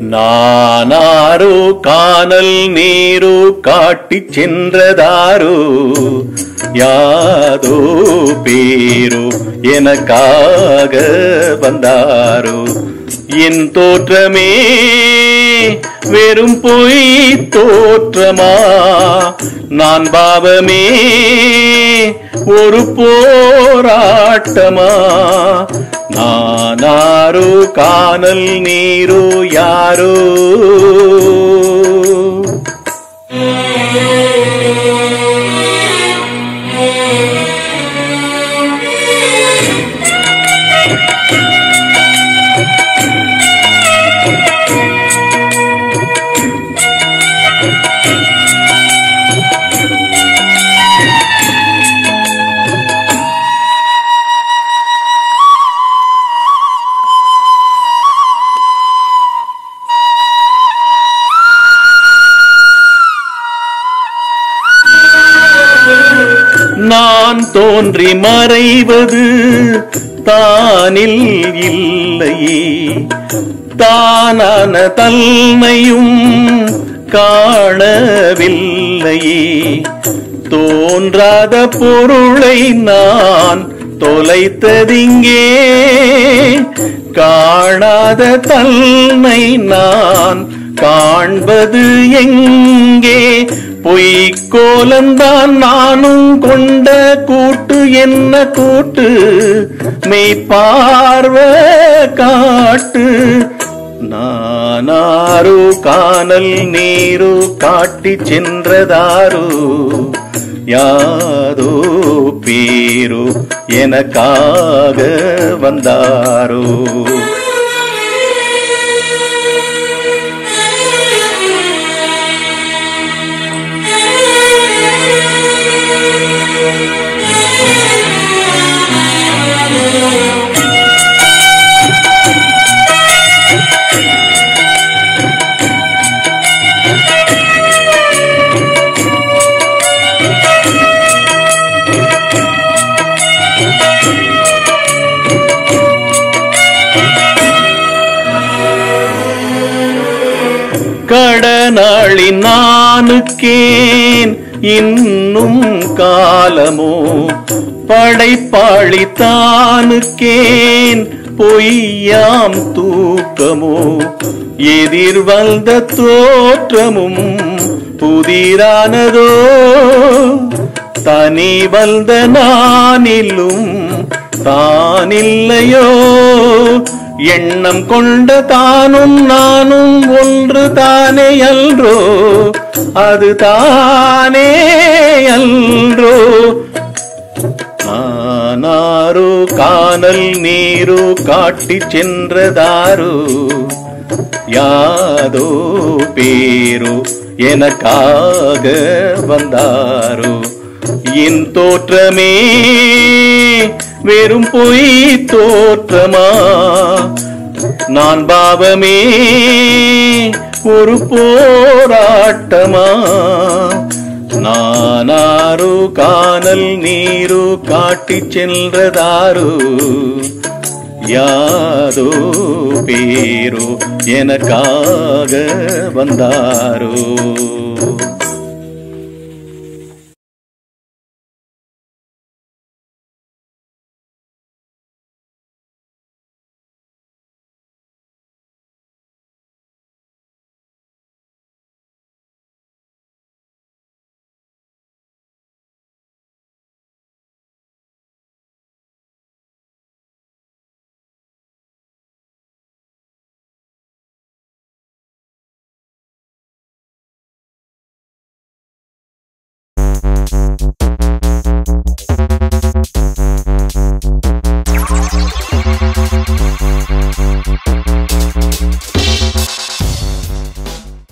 நானாரோ காணல் நீரோ காட்டிச் சென்றதாரோ யாதோ பேரோ எனக்காக வந்தாரோ என் தோற்றமே வெறும் பொய் தோற்றமா நான் பாவமே ஒரு போராட்டமா நானாரோ காணல் நீரோ யாரோ நான் தோன்றி மறைவது தானில் இல்லையே தானான தன்மையும் காணவில்லையே தோன்றாத பொருளை நான் தொலைத்ததிங்கே காணாத தன்மை நான் காண்பது எங்கே பொய்க்கோலந்தான் நானும் கொண்ட கூட்டு என்ன கூட்டு மெய்ப்பார்வ காட்டு நானாரோ காணல் நீரோ காட்டி சென்றதாரோ யாதோ பேரோ எனக்காக வந்தாரோ கடனாளி நானுக்கேன் இன்னும் காலமோ படைப்பாளி தானுக்கேன் பொய்யாம் தூக்கமோ எதிர் வந்த தோற்றமும் புதிரானதோ தனி வந்த நானிலும் தானில்லையோ எண்ணம் கொண்ட தானும் நானும் ஒன்று தானே அல்றோ அது தானே அல்றோ நானாரோ காணல் நீரோ காட்டிச் சென்றதாரோ யாதோ பேரோ எனக்காக வந்தாரோ என் தோற்றமே வெறும் பொய் தோற்றமா நான் பாவமே ஒரு போராட்டமா நானாரோ காணல் நீரோ காட்டிச் சென்றதாரோ யாதோ பேரோ எனக்காக வந்தாரோ